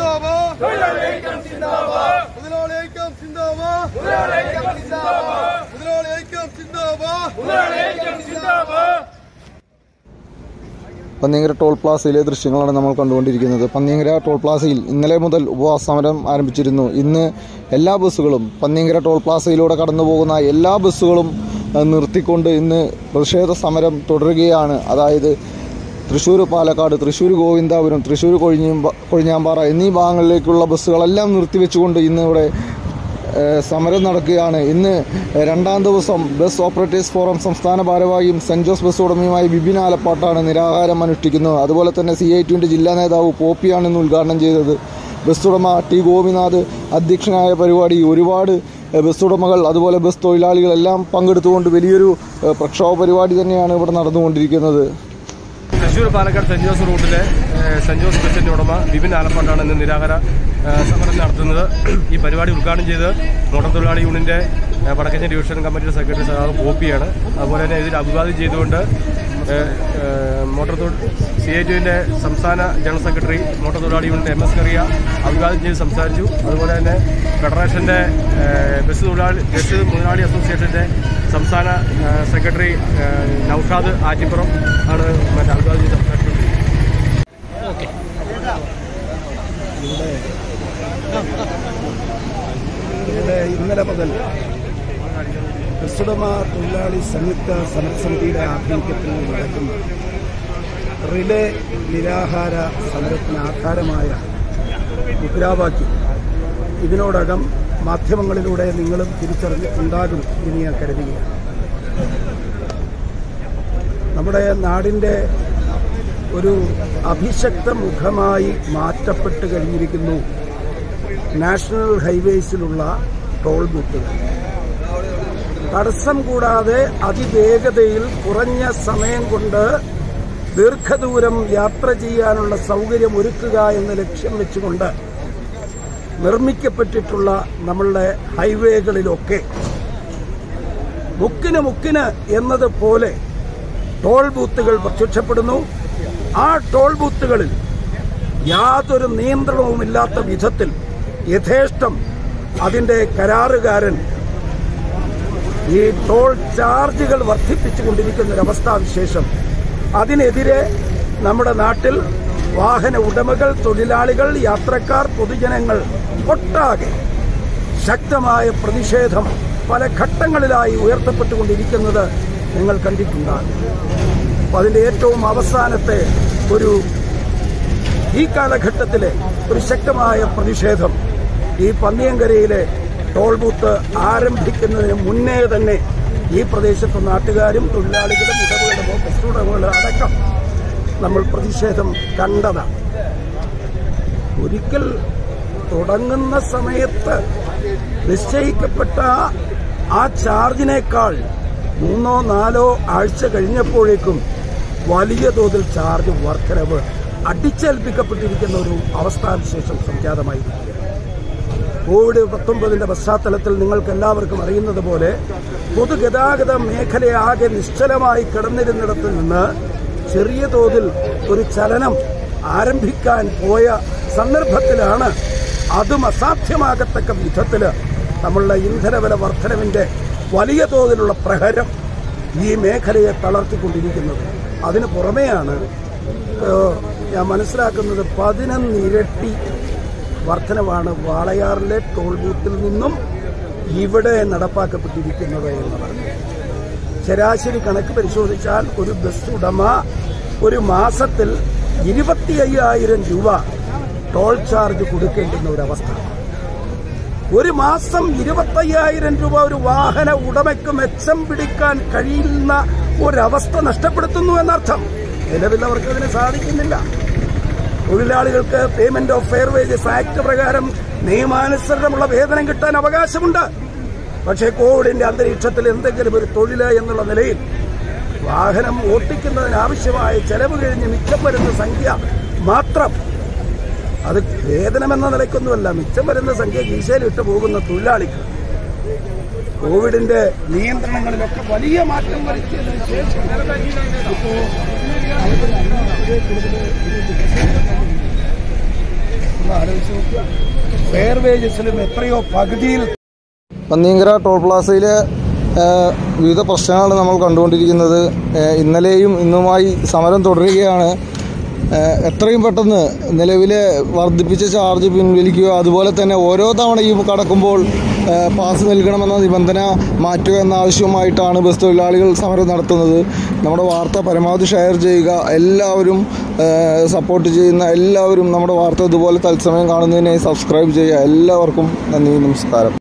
സിന്ദാബാദ് മുതലാളി ഐക്യം സിന്ദാബാദ് മുതലാളി ഐക്യം സിന്ദാബാദ് പന്നിയങ്കര ടോൾ പ്ലാസയിലെ ദൃശ്യങ്ങളാണ് നമ്മൾ കണ്ടുകൊണ്ടിരിക്കുന്നത് പന്നിയങ്കര ടോൾ പ്ലാസയിൽ ഇന്നലെ മുതൽ ഉപവാസ സമരം ആരംഭിച്ചിരുന്നു ഇന്ന് എല്ലാ ബസ്സുകളും പന്നിയങ്കര ടോൾ പ്ലാസയിലൂടെ കടന്നു പോകുന്ന എല്ലാ ബസ്സുകളും ഏഹ്, നിർത്തിക്കൊണ്ട് ഇന്ന് പ്രതിഷേധ സമരം തുടരുകയാണ് അതായത് തൃശ്ശൂർ പാലക്കാട് തൃശ്ശൂർ ഗോവിന്ദാപുരം തൃശ്ശൂർ കൊഴിഞ്ഞാമ്പ കൊഴിഞ്ഞാമ്പാറ എന്നീ ഭാഗങ്ങളിലേക്കുള്ള ബസ്സുകളെല്ലാം നിർത്തിവെച്ചുകൊണ്ട് ഇന്ന് ഇവിടെ ഏഹ് സമരം നടക്കുകയാണ് ഇന്ന് രണ്ടാം ദിവസം ബസ് ഓപ്പറേറ്റേഴ്സ് ഫോറം സംസ്ഥാന ഭാരവാഹിയും സെന്റ് ജോസ് ബസ് ഉടമയുമായ ബിബിൻ ആലപ്പാട്ടാണ് നിരാഹാരം അനുഷ്ഠിക്കുന്നത് അതുപോലെ തന്നെ സി ഐ ടിയുടെ ജില്ലാ നേതാവ് പോപ്പിയാണ് ഇന്ന് ഉദ്ഘാടനം ചെയ്തത് ബസ് ഉടമ ടി ഗോപിനാഥ് അധ്യക്ഷനായ പരിപാടി ഒരുപാട് ഏഹ് ബസ് ഉടമകൾ അതുപോലെ ബസ് തൊഴിലാളികളെല്ലാം പങ്കെടുത്തുകൊണ്ട് വലിയൊരു ഏഹ് പ്രക്ഷോഭ പരിപാടി തന്നെയാണ് ഇവിടെ നടന്നുകൊണ്ടിരിക്കുന്നത് തൃശ്ശൂർ പാലക്കാട് സെന്റ് ജോസ് റൂട്ടിലെ ഏഹ്, സെന്റ് ജോസ് ബസിന്റെ ഉടമ ബിപിൻ ആലപ്പാട്ടാണ് ഇന്ന് നിരാഹാര ഏഹ്, സമരം നടത്തുന്നത് ഈ പരിപാടി ഉദ്ഘാടനം ചെയ്ത് മോട്ടോർ തൊഴിലാളി യൂണിയന്റെ ഏഹ്, Vadakkanchery division committee secretary Sahab പോപ്പിയാണ് അതുപോലെ തന്നെ ഇതിൽ അഭിവാദ്യം ചെയ്തുകൊണ്ട് ഏഹ്, ഏഹ്, മോട്ടോർ സി ഐ ടിയുടെ സംസ്ഥാന ജനറൽ സെക്രട്ടറി മോട്ടോർ തൊഴിലാളി യൂണിയന്റെ എം എസ് കറിയ അഭിവാദ്യം ചെയ്ത് സംസാരിച്ചു അതുപോലെ തന്നെ ഫെഡറേഷന്റെ ഏഹ്, ബസ് തൊഴിലാളി ബസ് മുതലാളി അസോസിയേഷന്റെ സംസ്ഥാന ഏഹ്, സെക്രട്ടറി ഏഹ്, നൌഷാദ് ആറ്റിപ്പുറം ആണ് മറ്റേ അഭിവാദ്യം ചെയ്ത് സംസാരിച്ചുകൊണ്ടിരിക്കുന്നത് ഇവിടെ ഇന്നലെ മുതൽ ബസ്സുടമ തൊഴിലാളി സംയുക്ത സമരസമിതിയുടെ ആഭിമുഖ്യത്തിൽ നടക്കുന്ന റിലേ നിരാഹാര സമരത്തിന് ആധാരമായ മുദ്രാവാക്യം ഇതിനോടകം മാധ്യമങ്ങളിലൂടെ നിങ്ങളും തിരിച്ചറിഞ്ഞിട്ടുണ്ടാകും എന്ന് ഞാൻ കരുതുകയാണ് നമ്മുടെ നാടിൻ്റെ ഒരു അഭിശക്ത മുഖമായി മാറ്റപ്പെട്ട് കഴിഞ്ഞിരിക്കുന്നു നാഷണൽ ഹൈവേസിലുള്ള ടോൾ ബൂത്തുകൾ തടസ്സം കൂടാതെ അതിവേഗതയിൽ കുറഞ്ഞ സമയം കൊണ്ട് ദീർഘദൂരം യാത്ര ചെയ്യാനുള്ള സൗകര്യം ഒരുക്കുക എന്ന ലക്ഷ്യം വെച്ചുകൊണ്ട് നിർമ്മിക്കപ്പെട്ടിട്ടുള്ള നമ്മളുടെ ഹൈവേകളിലൊക്കെ മുക്കിന് മുക്കിന് എന്നതുപോലെ ടോൾ ബൂത്തുകൾ പ്രത്യക്ഷപ്പെടുന്നു ആ ടോൾ ബൂത്തുകളിൽ യാതൊരു നിയന്ത്രണവുമില്ലാത്ത വിധത്തിൽ യഥേഷ്ടം അതിന്റെ കരാറുകാരൻ ഈ ടോൾ ചാർജുകൾ വർദ്ധിപ്പിച്ചുകൊണ്ടിരിക്കുന്ന ഒരു അവസ്ഥാവിശേഷം അതിനെതിരെ നമ്മുടെ നാട്ടിൽ വാഹന ഉടമകൾ തൊഴിലാളികൾ യാത്രക്കാർ പൊതുജനങ്ങൾ ഒട്ടാകെ ശക്തമായ പ്രതിഷേധം പല ഘട്ടങ്ങളിലായി ഉയർത്തപ്പെട്ടുകൊണ്ടിരിക്കുന്നത് നിങ്ങൾ കണ്ടിട്ടുണ്ടാകും അപ്പൊ അതിന്റെ ഏറ്റവും അവസാനത്തെ ഒരു ഈ കാലഘട്ടത്തിലെ ഒരു ശക്തമായ പ്രതിഷേധം ഈ പന്നിയങ്കരയിലെ ടോൾ ബൂത്ത് ആരംഭിക്കുന്നതിന് മുന്നേ തന്നെ ഈ പ്രദേശത്തെ നാട്ടുകാരും തൊഴിലാളികളും ഉടമകളുടെ ബസ് ഉടമകളും അടക്കം നമ്മൾ പ്രതിഷേധം കണ്ടതാണ് ഒരിക്കൽ തുടങ്ങുന്ന സമയത്ത് നിശ്ചയിക്കപ്പെട്ട ആ ചാർജിനേക്കാൾ മൂന്നോ നാലോ ആഴ്ച കഴിഞ്ഞപ്പോഴേക്കും വലിയ തോതിൽ ചാർജ് വർധനവ് അടിച്ചേൽപ്പിക്കപ്പെട്ടിരിക്കുന്ന ഒരു അവസ്ഥാവിശേഷം സംജാതമായിരിക്കുകയാണ് കോവിഡ് പത്തൊമ്പതിന്റെ പശ്ചാത്തലത്തിൽ നിങ്ങൾക്ക് എല്ലാവർക്കും അറിയുന്നത് പോലെ പൊതുഗതാഗത മേഖലയാകെ നിശ്ചലമായി കിടന്നിരുന്നിടത്ത് നിന്ന് ചെറിയ തോതിൽ ഒരു ചലനം ആരംഭിക്കാൻ പോയ സന്ദർഭത്തിലാണ് അതും അസാധ്യമാകത്തക്ക വിധത്തില് നമ്മളുടെ ഇന്ധനവില വർധനവിന്റെ വലിയ തോതിലുള്ള പ്രഹരം ഈ മേഖലയെ തളർത്തിക്കൊണ്ടിരിക്കുന്നത് അതിന് പുറമെയാണ് ഏഹ്, ഞാൻ മനസ്സിലാക്കുന്നത് പതിനൊന്നിരട്ടി വർധനവാണ് വാളയാറിലെ ടോൾ ബൂത്തിൽ നിന്നും ഇവിടെ നടപ്പാക്കപ്പെട്ടിരിക്കുന്നത് എന്നതാണ് ശരാശരി കണക്ക് പരിശോധിച്ചാൽ ഒരു ബസ് ഉടമ ഒരു മാസത്തിൽ ഇരുപത്തി അയ്യായിരം രൂപ ടോൾ ചാർജ് കൊടുക്കേണ്ടുന്ന ഒരവസ്ഥ ഒരു മാസം ഇരുപത്തയ്യായിരം രൂപ ഒരു വാഹന ഉടമയ്ക്ക് മെച്ചം പിടിക്കാൻ കഴിയുന്ന ഒരവസ്ഥ നഷ്ടപ്പെടുത്തുന്നു എന്നർത്ഥം നിലവിൽ അവർക്ക് അതിന് സാധിക്കുന്നില്ല തൊഴിലാളികൾക്ക് payment of fair wages act പ്രകാരം നിയമാനുസരണമുള്ള വേതനം കിട്ടാൻ അവകാശമുണ്ട് പക്ഷേ കോവിഡിന്റെ അന്തരീക്ഷത്തിൽ എന്തെങ്കിലും ഒരു തൊഴില് എന്നുള്ള നിലയിൽ വാഹനം ഓട്ടിക്കുന്നതിനാവശ്യമായ ചെലവ് കഴിഞ്ഞ് മിച്ചം വരുന്ന സംഖ്യ മാത്രം അത് വേതനമെന്ന നിലയ്ക്കൊന്നുമല്ല മിച്ചം വരുന്ന സംഖ്യ കീശയിലിട്ട് പോകുന്ന തൊഴിലാളിക്ക് കോവിഡിന്റെ നിയന്ത്രണങ്ങളിലൊക്കെ വലിയ മാറ്റം വരുത്തിയതിനു ശേഷം ഇപ്പോ ഒന്ന് ആലോചിച്ച് നോക്കുക ഫെയർ വേജസിലും എത്രയോ പകുതിയിൽ പന്നിയങ്കര ടോൾ പ്ലാസയിലെ ആ, വിവിധ പ്രശ്നങ്ങളാണ് നമ്മൾ കണ്ടുകൊണ്ടിരിക്കുന്നത് ആ, ഇന്നലെയും ഇന്നുമായി സമരം തുടരുകയാണ് ആ, എത്രയും പെട്ടെന്ന് നിലവിലെ വർദ്ധിപ്പിച്ച ചാർജ് പിൻവലിക്കുക അതുപോലെ തന്നെ ഓരോ തവണയും കടക്കുമ്പോൾ ആ, പാസ് നൽകണമെന്ന നിബന്ധന മാറ്റുക എന്ന ആവശ്യവുമായിട്ടാണ് ബസ് തൊഴിലാളികൾ സമരം നടത്തുന്നത് നമ്മുടെ വാർത്ത പരമാവധി ഷെയർ ചെയ്യുക എല്ലാവരും സപ്പോർട്ട് ചെയ്യുന്ന എല്ലാവരും നമ്മുടെ വാർത്ത ഇതുപോലെ തത്സമയം കാണുന്നതിനായി സബ്സ്ക്രൈബ് ചെയ്യുക എല്ലാവർക്കും നന്ദി നമസ്കാരം